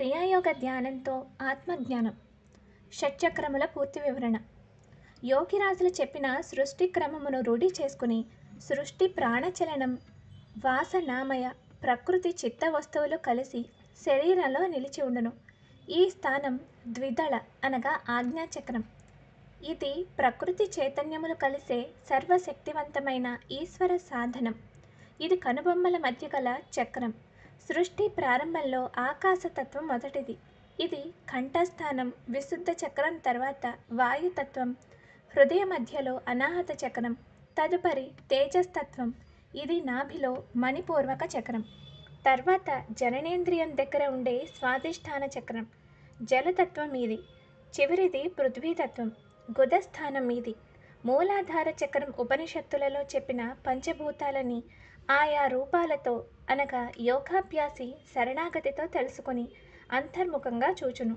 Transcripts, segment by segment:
క్రియాయోగ ధ్యానంతో ఆత్మజ్ఞానం షట్చక్రముల పూర్తి వివరణ యోగిరాజులు చెప్పిన సృష్టి క్రమమును రూఢి చేసుకుని సృష్టి ప్రాణచలనం వాసనామయ ప్రకృతి చిత్త వస్తువులు కలిసి శరీరంలో నిలిచి ఉండును ఈ స్థానం ద్విదళ అనగా ఆజ్ఞాచక్రం ఇది ప్రకృతి చైతన్యములు కలిసే సర్వశక్తివంతమైన ఈశ్వర సాధనం ఇది కనుబొమ్మల మధ్య గల చక్రం సృష్టి ప్రారంభంలో ఆకాశతత్వం మొదటిది ఇది కంఠస్థానం విశుద్ధ చక్రం తర్వాత వాయుతత్వం హృదయ మధ్యలో అనాహత చక్రం తదుపరి తేజస్తత్వం ఇది నాభిలో మణిపూర్వక చక్రం తర్వాత జననేంద్రియం దగ్గర ఉండే స్వాదిష్టాన చక్రం జలతత్వం ఇది చివరిది పృథ్వీతత్వం గుదస్థానం ఇది మూలాధార చక్రం ఉపనిషత్తులలో చెప్పిన పంచభూతాలని ఆయా రూపాలతో అనగా యోగాభ్యాసి శరణాగతితో తెలుసుకొని అంతర్ముఖంగా చూచును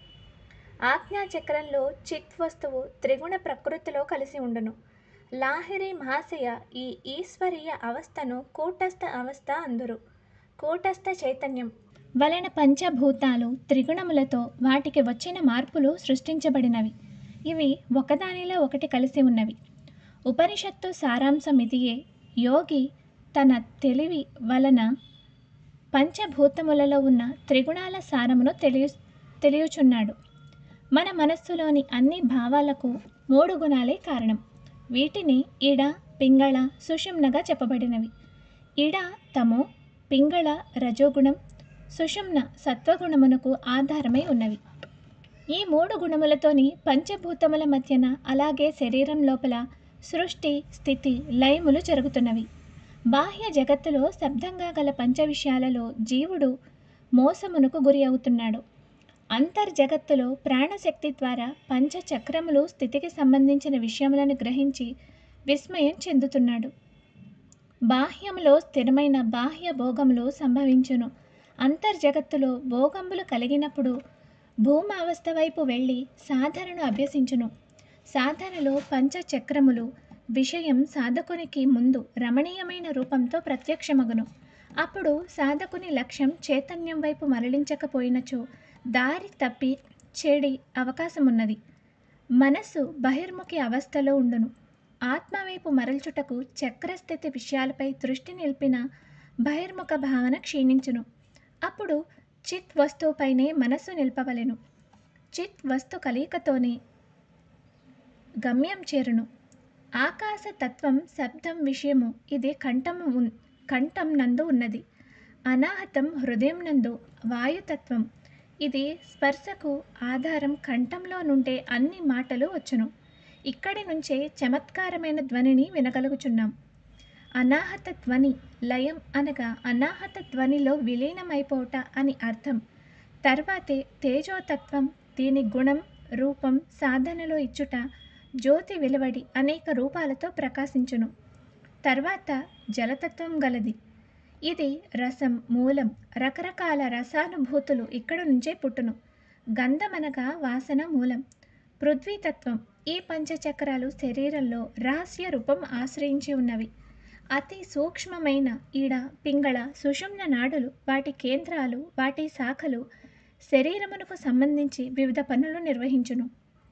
ఆజ్ఞాచక్రంలో చిత్ వస్తువు త్రిగుణ ప్రకృతిలో కలిసి ఉండును లాహిరి మహాశయ ఈ ఈశ్వరీయ అవస్థను కూటస్థ అవస్థ అందురు కూటస్థ చైతన్యం వలన పంచభూతాలు త్రిగుణములతో వాటికి వచ్చిన మార్పులు సృష్టించబడినవి ఇవి ఒకదానిలో ఒకటి కలిసి ఉన్నవి ఉపనిషత్తు సారాంశం ఇదియే యోగి తన తెలివి వలన పంచభూతములలో ఉన్న త్రిగుణాల సారమును తెలియ తెలియచున్నాడు మన మనస్సులోని అన్ని భావాలకు మూడు గుణాలే కారణం వీటిని ఇడ పింగళ సుషుమ్నగా చెప్పబడినవి ఇడ తమో పింగళ రజోగుణం సుషుమ్న సత్వగుణమునకు ఆధారమై ఉన్నవి ఈ మూడు గుణములతోని పంచభూతముల మధ్యన అలాగే శరీరం లోపల సృష్టి స్థితి లయములు జరుగుతున్నవి బాహ్య జగత్తులో శబ్దంగా గల పంచ విషయాలలో జీవుడు మోసమునకు గురి అవుతున్నాడు అంతర్జగత్తులో ప్రాణశక్తి ద్వారా పంచచక్రములు స్థితికి సంబంధించిన విషయములను గ్రహించి విస్మయం చెందుతున్నాడు బాహ్యములో స్థిరమైన బాహ్య భోగములు సంభవించును అంతర్జగత్తులో భోగములు కలిగినప్పుడు భూమావస్థ వైపు వెళ్ళి సాధనను అభ్యసించును సాధనలో పంచచక్రములు విషయం సాధకునికి ముందు రమణీయమైన రూపంతో ప్రత్యక్షమగును అప్పుడు సాధకుని లక్ష్యం చైతన్యం వైపు మరలించకపోయినచో దారి తప్పి చెడి అవకాశమున్నది మనస్సు బహిర్ముఖి అవస్థలో ఉండును ఆత్మవైపు మరల్చుటకు చక్రస్థితి విషయాలపై దృష్టి నిలిపిన బహిర్ముఖ భావన క్షీణించును అప్పుడు చిత్ వస్తువుపైనే మనస్సు నిలపవలెను చిత్ వస్తు కలయికతోనే గమ్యం చేరును ఆకాశ తత్వం శబ్దం విషయము ఇది కంఠము ఉన్ కంఠం నందు ఉన్నది అనాహతం హృదయం నందు వాయుతత్వం ఇది స్పర్శకు ఆధారం కంఠంలో నుండే అన్ని మాటలు వచ్చును ఇక్కడి నుంచే చమత్కారమైన ధ్వనిని వినగలుగుచున్నాం అనాహత ధ్వని లయం అనగా అనాహత ధ్వనిలో విలీనమైపోవట అని అర్థం తర్వాతే తేజోతత్వం దీని గుణం రూపం సాధనలో ఇచ్చుట జ్యోతి వెలువడి అనేక రూపాలతో ప్రకాశించును తర్వాత జలతత్వం గలది ఇది రసం మూలం రకరకాల రసానుభూతులు ఇక్కడ నుంచే పుట్టును గంధమనగా వాసన మూలం పృథ్వీతత్వం ఈ పంచచక్రాలు శరీరంలో రహస్య రూపం ఆశ్రయించి ఉన్నవి అతి సూక్ష్మమైన ఈడ పింగళ సుషుమ్న నాడులు వాటి కేంద్రాలు వాటి శాఖలు శరీరమునకు సంబంధించి వివిధ పనులు నిర్వహించును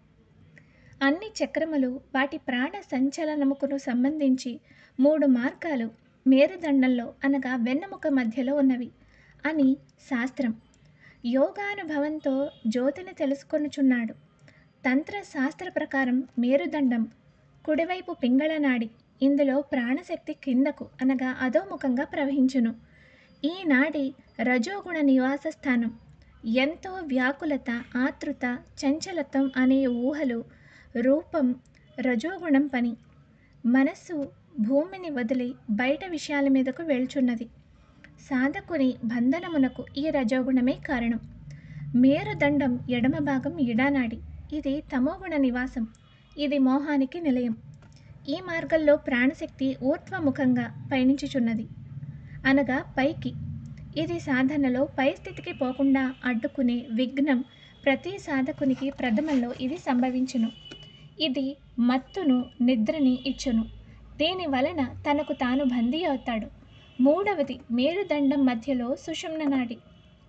అన్ని చక్రములు వాటి ప్రాణ సంచలనముకును సంబంధించి మూడు మార్గాలు మేరుదండంలో అనగా వెన్నెముక మధ్యలో ఉన్నవి అని శాస్త్రం యోగానుభవంతో జ్యోతిని తెలుసుకొనుచున్నాడు తంత్ర శాస్త్ర ప్రకారం మేరుదండం కుడివైపు పింగళనాడి ఇందులో ప్రాణశక్తి కిందకు అనగా అధోముఖంగా ప్రవహించును ఈ నాడి రజోగుణ నివాస స్థానం ఎంతో వ్యాకులత ఆతృత చంచలత్వం అనే ఊహలు రూపం రజోగుణం పని మనస్సు భూమిని వదిలి బయట విషయాల మీదకు వెళ్చున్నది సాధకుని బంధనమునకు ఈ రజోగుణమే కారణం మేరుదండం ఎడమ భాగం ఇడానాడి ఇది తమోగుణ నివాసం ఇది మోహానికి నిలయం ఈ మార్గంలో ప్రాణశక్తి ఊర్ధ్వముఖంగా పయనించుచున్నది అనగా పైకి ఇది సాధనలో పై స్థితికి పోకుండా అడ్డుకునే విఘ్నం ప్రతి సాధకునికి ప్రథమంలో ఇది సంభవించును ఇది మత్తును నిద్రని ఇచ్చును దీని వలన తనకు తాను బందీ అవుతాడు మూడవది మేరుదండం మధ్యలో సుషుమ్న నాడి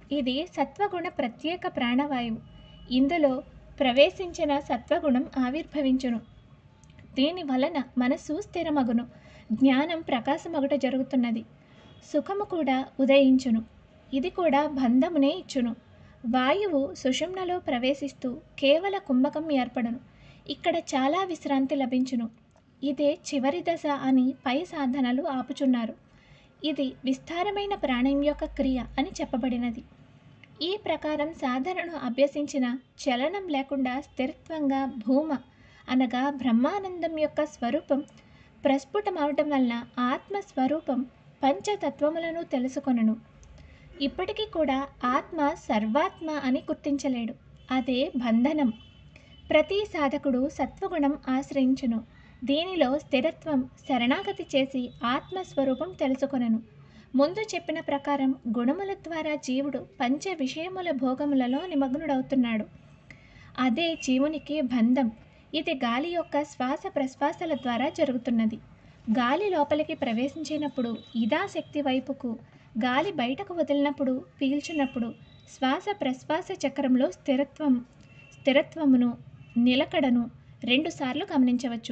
ఇది సత్వగుణ ప్రత్యేక ప్రాణవాయువు ఇందులో ప్రవేశించిన సత్వగుణం ఆవిర్భవించును దీని వలన మనస్సు స్థిరమగును జ్ఞానం ప్రకాశమగుట జరుగుతున్నది సుఖము కూడా ఉదయించును ఇది కూడా బంధమునే ఇచ్చును వాయువు సుషుమ్నలో ప్రవేశిస్తూ కేవల కుంభకం ఏర్పడును ఇక్కడ చాలా విశ్రాంతి లభించును ఇదే చివరి దశ అని పై సాధనలు ఆపుచున్నారు ఇది విస్తారమైన ప్రాణం యొక్క క్రియ అని చెప్పబడినది ఈ ప్రకారం సాధనను అభ్యసించిన చలనం లేకుండా స్థిరత్వంగా భూమ అనగా బ్రహ్మానందం యొక్క స్వరూపం ప్రస్ఫుటమవటం వలన ఆత్మ స్వరూపం పంచతత్వములను తెలుసుకొనను ఇప్పటికీ కూడా ఆత్మ సర్వాత్మ అని గుర్తించలేడు అదే బంధనం ప్రతి సాధకుడు సత్వగుణం ఆశ్రయించును దీనిలో స్థిరత్వం శరణాగతి చేసి ఆత్మస్వరూపం తెలుసుకొనను ముందు చెప్పిన ప్రకారం గుణముల ద్వారా జీవుడు పంచ విషయముల భోగములలో నిమగ్నుడవుతున్నాడు అదే జీవునికి బంధం ఇది గాలి యొక్క శ్వాస ప్రశ్వాసల ద్వారా జరుగుతున్నది గాలి లోపలికి ప్రవేశించినప్పుడు ఇదా శక్తి వైపుకు గాలి బయటకు వదిలినప్పుడు పీల్చినప్పుడు శ్వాస ప్రశ్వాస చక్రంలో స్థిరత్వం స్థిరత్వమును నిలకడను రెండుసార్లు గమనించవచ్చు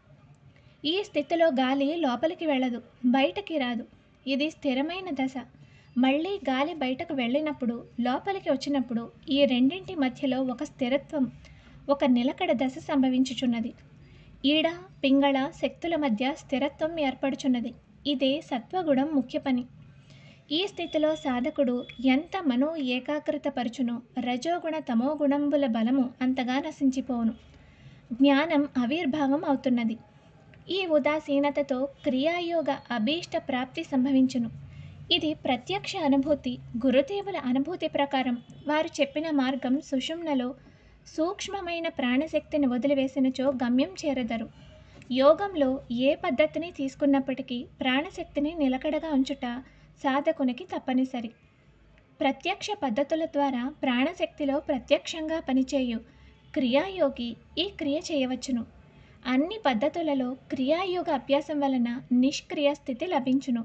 ఈ స్థితిలో గాలి లోపలికి వెళ్ళదు బయటకి రాదు ఇది స్థిరమైన దశ మళ్ళీ గాలి బయటకు వెళ్ళినప్పుడు లోపలికి వచ్చినప్పుడు ఈ రెండింటి మధ్యలో ఒక స్థిరత్వం ఒక నిలకడ దశ సంభవించుచున్నది ఈడ పింగళ శక్తుల మధ్య స్థిరత్వం ఏర్పడుచున్నది ఇదే సత్వగుణం ముఖ్య పని ఈ స్థితిలో సాధకుడు ఎంత మనో ఏకాగ్రత పరుచునో రజోగుణ తమోగుణంబుల బలము అంతగా నశించిపోవును జ్ఞానం ఆవిర్భావం అవుతున్నది ఈ ఉదాసీనతతో క్రియాయోగ అభీష్ట ప్రాప్తి సంభవించును ఇది ప్రత్యక్ష అనుభూతి గురుదేవుల అనుభూతి ప్రకారం వారు చెప్పిన మార్గం సుషుమ్నలో సూక్ష్మమైన ప్రాణశక్తిని వదిలివేసినచో గమ్యం చేరదరు యోగంలో ఏ పద్ధతిని తీసుకున్నప్పటికీ ప్రాణశక్తిని నిలకడగా ఉంచుట సాధకునికి తప్పనిసరి ప్రత్యక్ష పద్ధతుల ద్వారా ప్రాణశక్తిలో ప్రత్యక్షంగా పనిచేయు క్రియాయోగి ఈ క్రియ చేయవచ్చును అన్ని పద్ధతులలో క్రియాయోగ అభ్యాసం వలన నిష్క్రియ స్థితి లభించును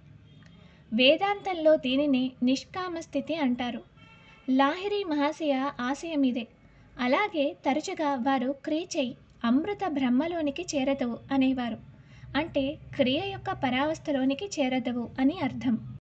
వేదాంతంలో దీనిని నిష్కామ స్థితి అంటారు లాహిరి మహాశయ ఆశయం ఇదే అలాగే తరచుగా వారు క్రియ చెయ్యి అమృత బ్రహ్మలోనికి చేరదవు అనేవారు అంటే క్రియ యొక్క పరావస్థలోనికి చేరదవు అని అర్థం